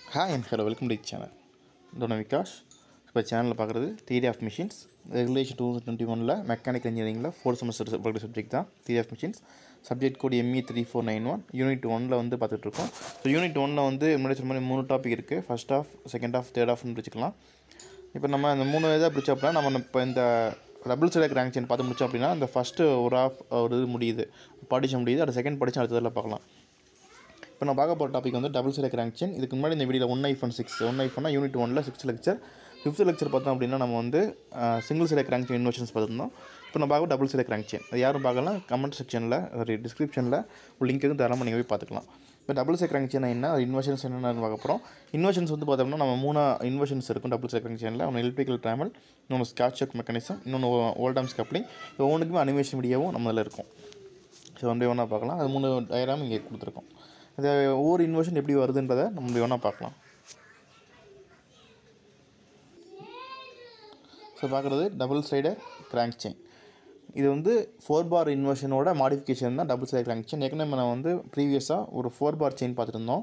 Hi and hello welcome to channel இதோட விகாஷ் இப்போ சேனலில் பார்க்குறது theory of machines regulation two twenty ஒனில் மெக்கானிக்கல் இன்ஜினியரிங்கில் ஃபோர்த் செமஸ்டர் படிக்கிற சப்ஜெக்ட் தான் theory of machines subject code ME three four nine one unit ஒனில் வந்து பார்த்துட்ருக்கோம் ஸோ யூனிட் ஒனில் வந்து முன்னாடி சொன்ன மாதிரி மூணு டாபிக் இருக்குது first half second half third ஆஃப்னு பிரிச்சுக்கலாம் இப்போ நம்ம இந்த மூணு இதாக பிரிச்சோம் அப்படின்னா நம்ம இப்போ இந்த டபுள் சைடாக ரேங்க் செயின் பார்த்து முடிச்சோம் அப்படின்னா அந்த ஃபஸ்ட்டு ஒரு ஆஃப் ஒரு இது முடியுது படிச்ச முடியுது அது செகண்ட் படிச்சு அடுத்ததில் பார்க்கலாம் இப்போ நான் பார்க்க போகிற டாபிக் வந்து டபுள் சைட் ரேங்க் செயின் இதுக்கு முன்னாடி இந்த வீடியோவில் ஒன் ஐஃபோன் சிக்ஸ் ஒன் ஐஃபோனா யூனிட் ஒனில் சிக்ஸ் லெக்சர் ஃபிஃப்த் லெக்சர் பார்த்தோம் அப்படின்னா நம்ம வந்து single side crank chain inversions பார்த்துருந்தோம் இப்போ நம்ம பார்க்க டபுள் சைட் ரேங்க் செயின் அது யாரும் பார்க்கலாம் கமெண்ட் செக்ஷனில் ஒரு டிஸ்கிரிப்ஷனில் ஒரு லிங்க் இருக்கு தரமாக நீங்கள் போய் பார்த்துக்கலாம் இப்போ டபுள் சைட் ரேங்க் செயின் என்ன அது இன்வெஷன்ஸ் என்னென்னு பார்க்க போகிறோம் இன்வெஷன்ஸ் வந்து பார்த்தோம்னா நம்ம மூணு இன்வெஷன்ஸ் இருக்கும் டபுள் சைட் ரேங்க் செயினில் ஒன்று எலக்ட்ரிக்கல் ட்ராமல் இன்னொன்று ஸ்காட்ச் செக் மெக்கானிசம் இன்னொன்று ஓல்டாம்ஸ் கப்ளிங் ஒவ்வொன்றுக்குமே அனிமேஷன் வீடியோவும் நம்ம இதில் இருக்கும் ஸோ ஒன் பை ஒன்னாக பார்க்கலாம் அது மூணு டயராம் இங்கே கொடுத்துருக்கோம் அது ஒவ்வொரு இன்வெர்ஷன் எப்படி வருதுன்றதை நம்ம இப்படி வேணால் பார்க்கலாம் ஸோ பார்க்குறது டபுள் சைடர் கிராங்க் செயின் இது வந்து ஃபோர் பார் இன்வெர்ஷனோட மாடிஃபிகேஷன் தான் டபுள் சைடர் கிராங்க் செயின் ஏற்கனவே நம்ம வந்து ப்ரீவியஸாக ஒரு ஃபோர் பார் செயின் பார்த்துட்டு இருந்தோம்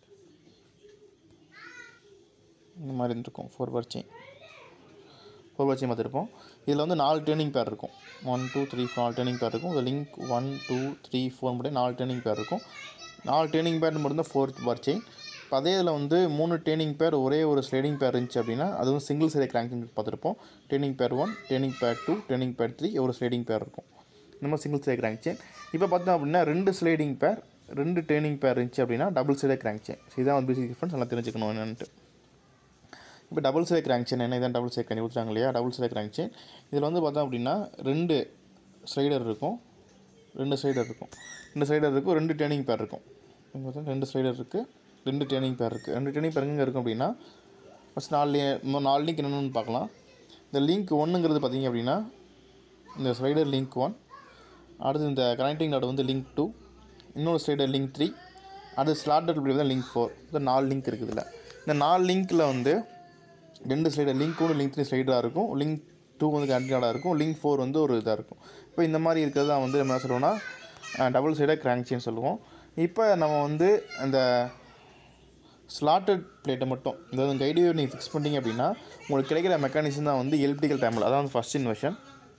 இந்த மாதிரி இருந்திருக்கும் four bar chain four bar chain பார்த்துருப்போம் இதில் வந்து நாலு டேர்னிங் பேர் இருக்கும் ஒன் டூ த்ரீ ஃபோர் நாலு டேர்னிங் பேர் இருக்கும் இந்த link one two three four மட்டும் நாலு டேர்னிங் பேர் இருக்கும் நாலு டேர்னிங் பேர் மட்டும்தான் ஃபோர்த் பார் செயின் இப்போ அதே இதில் வந்து மூணு டேர்னிங் பேர் ஒரே ஒரு ஸ்லைடிங் பேர் இருந்துச்சு அப்படின்னா அதுவும் சிங்கிள் சைடு கிராங்கிங் பார்த்துருப்போம் turning pair one turning pair two turning pair three ஒரு ஸ்லைடிங் பேர் இருக்கும் இந்த மாதிரி சிங்கிள் சைடு கிராங்க் செயின் இப்போ பார்த்தோம் அப்படின்னா ரெண்டு ஸ்லைடிங் பேர் ரெண்டு டேர்னிங் பேர் இருந்துச்சு அப்படின்னா டபுள் சைடு கிராங்க் செயின் இதுதான் வந்து பேசிக் டிஃப்ரென்ஸ் நல்லா தெரிஞ்சுக்கணும் என்னன்ட்டு இப்போ டபுள் சைடு கிராங்க் செயின் என்ன இதான் டபுள் சைடு கண்ணி ஊற்றுறாங்க இல்லையா டபுள் சைடு கிராங்க் செயின் இதில் வந்து பார்த்தோம் அப்படின்னா ரெண்டு ஸ்லைடர் இருக்கும் ரெண்டு ஸ்லைடர் இருக்கும் ரெண்டு ஸ்லைடர் இருக்கும் ரெண்டு டேர்னிங் பேர் இருக்கும் இங்கே பார்த்தா ரெண்டு ஸ்லைடர் இருக்குது ரெண்டு டேர்னிங் பேர் இருக்குது ரெண்டு டேர்னிங் பேர் எங்கே இருக்கும் அப்படின்னா ஃபஸ்ட் நாலு நாலு லிங்க் என்னென்னு பார்க்கலாம் இந்த லிங்க் ஒன்றுங்கிறது பார்த்தீங்க அப்படின்னா இந்த ஸ்லைடர் லிங்க் ஒன் அடுத்து இந்த கனெக்டிங் நாட் வந்து லிங்க் டூ இன்னொரு ஸ்லைடர் லிங்க் த்ரீ அடுத்து ஸ்லாட்டர் தான் லிங்க் ஃபோர் இந்த நாலு லிங்க் இருக்குது இதில் இந்த நாலு லிங்க்கில் வந்து ரெண்டு ஸ்லைடர் லிங்க் ஒன்று லிங்க் த்ரீ ஸ்லைடராக இருக்கும் லிங்க் டூ வந்து கண்டினியூடாக இருக்கும் லிங்க் ஃபோர் வந்து ஒரு இதாக இருக்கும் இப்போ இந்த மாதிரி இருக்கிறது தான் வந்து நம்ம என்ன சொல்லுவோம்னா டபுள் சைடாக கிராங்க் செயின் சொல்லுவோம் இப்போ நம்ம வந்து அந்த ஸ்லாட்டட் பிளேட்டை மட்டும் அதாவது கைடியோ நீங்கள் ஃபிக்ஸ் பண்ணிட்டீங்க அப்படின்னா உங்களுக்கு கிடைக்கிற மெக்கானிசம் தான் வந்து எலக்ட்ரிக்கல் டைமில் அதான் வந்து ஃபஸ்ட் இன்வெஷன்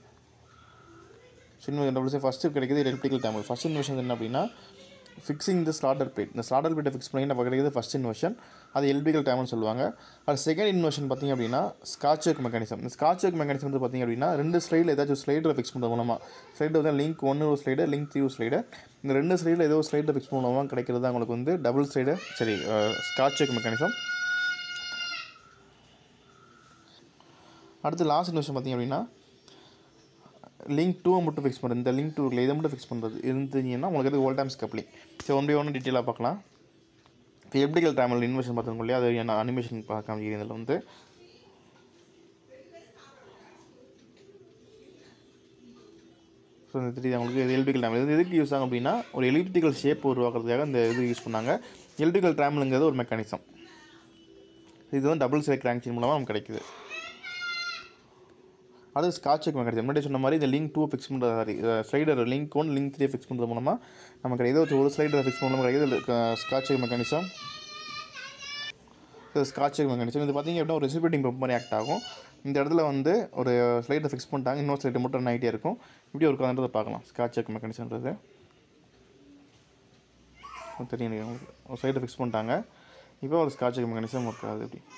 சின்ன டபுள் சைட் ஃபஸ்ட்டு கிடைக்கிது எலக்ட்ரிக்கல் டைமில் ஃபஸ்ட் இன்வெஷன் என்ன அப்படின்னா ஃபிக்ஸிங் த ஸ்லாட்டர் பிளேட் இந்த ஸ்லாட்டர் பிளேட்டை ஃபிக்ஸ் பண்ணி நம்ம கிடைக்கிறது ஃபஸ்ட் இன்வெர்ஷன் அது எலக்ட்ரிக்கல் டைம்னு சொல்லுவாங்க அது செகண்ட் இன்வெர்ஷன் பார்த்திங்க அப்படின்னா ஸ்காட்சக் மெக்கானிசம் இந்த ஸ்காட்சக் மெக்கானிசம் வந்து பார்த்திங்க அப்படின்னா ரெண்டு ஸ்லைடில் ஏதாச்சும் ஸ்லைடில் ஃபிக்ஸ் பண்ணுறது மூலமாக ஸ்லைடில் வந்து லிங்க் ஒன்று ஒரு ஸ்லைடு லிங்க் த்ரீ ஒரு ஸ்லைடு இந்த ரெண்டு ஸ்லைடில் ஏதோ ஒரு ஸ்லைடில் ஃபிக்ஸ் மூலமாக கிடைக்கிறது தான் உங்களுக்கு வந்து டபுள் ஸ்லைடு சரி ஸ்காட்சக் மெக்கானிசம் அடுத்து லாஸ்ட் இன்வெர்ஷன் பார்த்திங்க அப்படின்னா லிங்க் டூவை மட்டும் ஃபிக்ஸ் பண்ணுறது இந்த லிங்க் டூ இதை மட்டும் ஃபிக்ஸ் பண்ணுறது இருந்துச்சுன்னா உங்களுக்கு அது Oldham's coupling so one by one டீட்டெயிலாக பார்க்கலாம் இப்போ எப்டிக்கல் டைமில் இன்வெஷன் பார்த்துருக்கோம் இல்லையா அது என்ன அனிமேஷன் காமிக்கிறேன் இதில் வந்து ஸோ இந்த த்ரீ அவங்களுக்கு இது எலக்ட்ரிக்கல் டைம் இது எதுக்கு யூஸ் ஆகும் அப்படின்னா ஒரு எலக்ட்ரிக்கல் ஷேப் உருவாக்குறதுக்காக இந்த இது யூஸ் பண்ணாங்க எலக்ட்ரிக்கல் ட்ராமலுங்கிறது ஒரு மெக்கானிசம் இது வந்து டபுள் சைட் கிராங்க் மூலமாக நமக்கு கிடைக்குது அது ஸ்காட்சுக்கு மெக்கானிசம் முன்னாடி சொன்ன மாதிரி இந்த லிங்க் டூ ஃபிக்ஸ் பண்ணுறது sorry slider link one link three fix பண்ணுறது மூலமாக நமக்கு ஏதோ ஒரு ஸ்லைடரை ஃபிக்ஸ் பண்ண கிடைக்குது ஸ்காட்சுக்கு மெக்கானிசம் இது ஸ்காட்சுக்கு மெக்கானிசம் இது பார்த்திங்க அப்படின்னா ஒரு ரெசிபியூட்டிங் பம்ப் மாதிரி ஆக்ட் ஆகும் இந்த இடத்துல வந்து ஒரு ஸ்லைடை ஃபிக்ஸ் பண்ணிட்டாங்க இன்னொரு ஸ்லைடை மட்டும் ரன் ஆகிட்டே இருக்கும் இப்படி ஒரு கதை பார்க்கலாம் ஸ்காட்சுக்கு மெக்கானிசம்ன்றது தெரியும் உங்களுக்கு ஒரு ஸ்லைடை ஃபிக்ஸ் பண்ணிட்டாங்க இப்போ ஒரு ஸ்காட்சுக்கு மெக்கானிசம் ஒர்க் ஆகுது இப்படி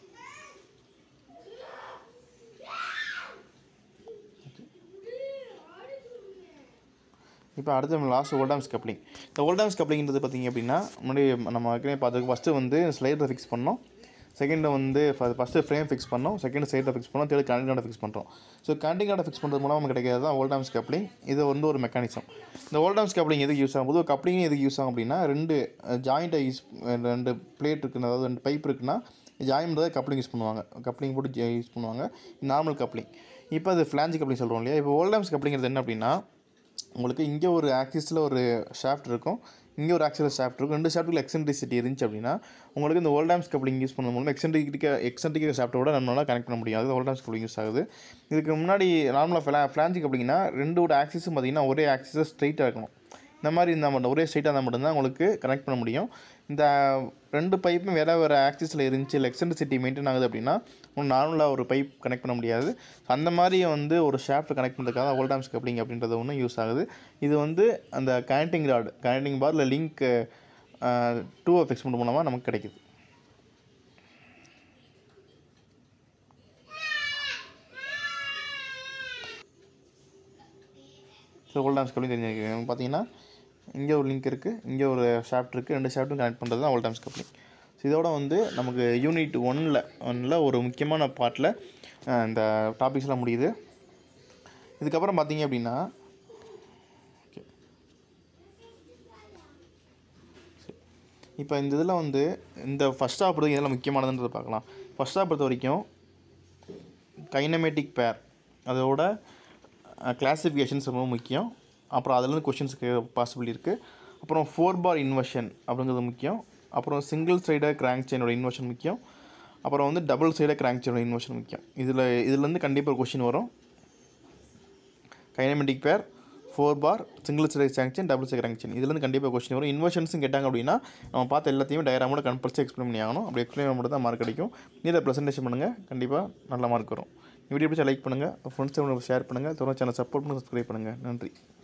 இப்போ அடுத்து நம்ம லாஸ்ட் ஓல்டாம்ஸ் கப்ளிங் இந்த ஓல்டாம்ஸ் கப்ளிங்கிறது பார்த்திங்க அப்படின்னா முன்னாடி நம்ம ஏற்கனவே பார்த்துக்கு ஃபஸ்ட்டு வந்து ஸ்லைடரை ஃபிக்ஸ் பண்ணோம் செகண்டில் வந்து ஃபஸ்ட்டு ஃப்ரேம் ஃபிக்ஸ் பண்ணோம் செகண்ட் சைடில் ஃபிக்ஸ் பண்ணோம் தேர்ட் கண்டிங்கார்டை ஃபிக்ஸ் பண்ணுறோம் ஸோ கண்டிங்கார்டை ஃபிக்ஸ் பண்ணுறது மூலம் நமக்கு கிடைக்கிறது தான் ஓல்டாம்ஸ் கப்ளிங் இது வந்து ஒரு மெக்கானிசம் இந்த ஓல்டாம்ஸ் கப்ளிங் எதுக்கு யூஸ் ஆகும்போது கப்ளிங் எதுக்கு யூஸ் ஆகும் அப்படின்னா ரெண்டு ஜாயிண்ட்டை யூஸ் ரெண்டு பிளேட் இருக்குன்னு அதாவது ரெண்டு பைப் இருக்குன்னா ஜாயின் பண்ணுறதை கப்ளிங் யூஸ் பண்ணுவாங்க கப்ளிங் போட்டு யூஸ் பண்ணுவாங்க நார்மல் கப்ளிங் இப்போ அது ஃப்ளாஞ்சி கப்ளிங் சொல்கிறோம் இல்லையா இப்போ ஓல்டாம்ஸ் கப்ளிங்கிறது என்ன அப்படின்னா உங்களுக்கு இங்கே ஒரு ஆக்சிஸில் ஒரு ஷாஃப்ட் இருக்கும் இங்கே ஒரு ஆக்சிஸில் ஷாஃப்ட் இருக்கும் ரெண்டு ஷாஃப்ட்டில் எக்ஸென்ட்ரிசிட்டி இருந்துச்சு அப்படின்னா உங்களுக்கு இந்த ஓல்டாம்ஸ் கப்ளிங் யூஸ் பண்ண மூலம் எக்ஸென்ட்ரிக்க எக்ஸென்ட்ரிக் ஷாஃப்ட்டோட நம்மளால் கனெக்ட் பண்ண முடியும் அது ஓல்டாம்ஸ் கப்ளிங் யூஸ் ஆகுது இதுக்கு முன்னாடி நார்மலாக ஃப்ளா ஃப்ளாஞ்சி கப்ளிங்னா ரெண்டோட ஆக்சிஸும் பார்த்திங்கன்னா ஒரே ஆக்சிஸை ஸ்ட்ரைட்டாக இருக்கணும் இந்த மாதிரி இருந்தால் மட்டும் ஒரே ஸ்ட்ரைட்டாக இருந்தால் மட்டும்தான் உங்களுக்கு கனெக்ட் பண்ண முடியும் இந்த ரெண்டு பைப்பும் வேறு வேறு ஆக்சிஸில் இருந்துச்சு இல்லை எக்ஸென்ட்ரிசிட்டி மெயின்டைன் ஆகுது அப்படின்னா ஒன்று நார்மலாக ஒரு பைப் கனெக்ட் பண்ண முடியாது அந்த மாதிரி வந்து ஒரு ஷாஃப்ட் கனெக்ட் பண்ணுறதுக்காக ஓல்டாம்ஸ் கப்ளிங் அப்படின்றது ஒன்று யூஸ் ஆகுது இது வந்து அந்த கனெக்டிங் ராட் கனெக்டிங் பார் இல்லை லிங்க் டூவை ஃபிக்ஸ் பண்ண மூலமாக நமக்கு கிடைக்குது ஸோ ஓல்டாம்ஸ் கப்ளிங் தெரிஞ்சுக்கணும் பார்த்தீங்கன்னா இங்கே ஒரு லிங்க் இருக்குது இங்கே ஒரு ஷாஃப்ட் இருக்குது ரெண்டு ஷாஃப்ட்டும் கனெக்ட் பண்ணுறது தான் ஓல்டாம்ஸ் கப்ளிங் ஸோ இதோட வந்து நமக்கு யூனிட் ஒன்னில் ஒன்னில் ஒரு முக்கியமான பார்ட்டில் இந்த டாபிக்ஸ்லாம் முடியுது இதுக்கப்புறம் பார்த்தீங்க அப்படின்னா okay. இப்போ இந்த இதில் வந்து இந்த ஃபஸ்ட் ஹாப் பொறுத்த இதெல்லாம் முக்கியமானதுன்றதை பார்க்கலாம் ஃபஸ்ட் ஹாப் பொறுத்த வரைக்கும் கைனமேட்டிக் பேர் அதோட கிளாசிஃபிகேஷன்ஸ் ரொம்ப முக்கியம் அப்புறம் அதுலேருந்து கொஷின்ஸுக்கு பாசிபிலிட்டி இருக்குது அப்புறம் ஃபோர் பார் இன்வர்ஷன் அப்படிங்கிறது முக்கியம் அப்புறம் சிங்கிள் சைடர் கிராங்க் செயினோட இன்வர்ஷன் முக்கியம் அப்புறம் வந்து டபுள் சைடர் கிராங்க் செயினோட இன்வர்ஷன் முக்கியம் இதில் இதுலேருந்து கண்டிப்பாக ஒரு கொஷின் வரும் kinematic pair four bar single side sanction double side sanction இதுலேருந்து கண்டிப்பாக கொஸ்டின் வரும் இன்வர்ஷன்ஸும் கேட்டாங்க அப்படின்னா நம்ம பார்த்த எல்லாத்தையும் டயராமோட கம்பல்சரி எக்ஸ்பிளைன் பண்ணி ஆகணும் அப்படி எக்ஸ்பிளைன் மட்டும் தான் மார்க் கிடைக்கும் நீரை ப்ரெசன்டேஷன் பண்ணுங்கள் கண்டிப்பாக நல்ல மார்க் வரும் வீடியோ பிடிச்சா லைக் பண்ணுங்கள் ஃப்ரெண்ட்ஸ் ஷேர் பண்ணுங்கள் தொடர்ந்து சேனல் சப்போர்ட் பண்ணி சப்ஸ்கிரைப் பண்ணுங்கள் நன்றி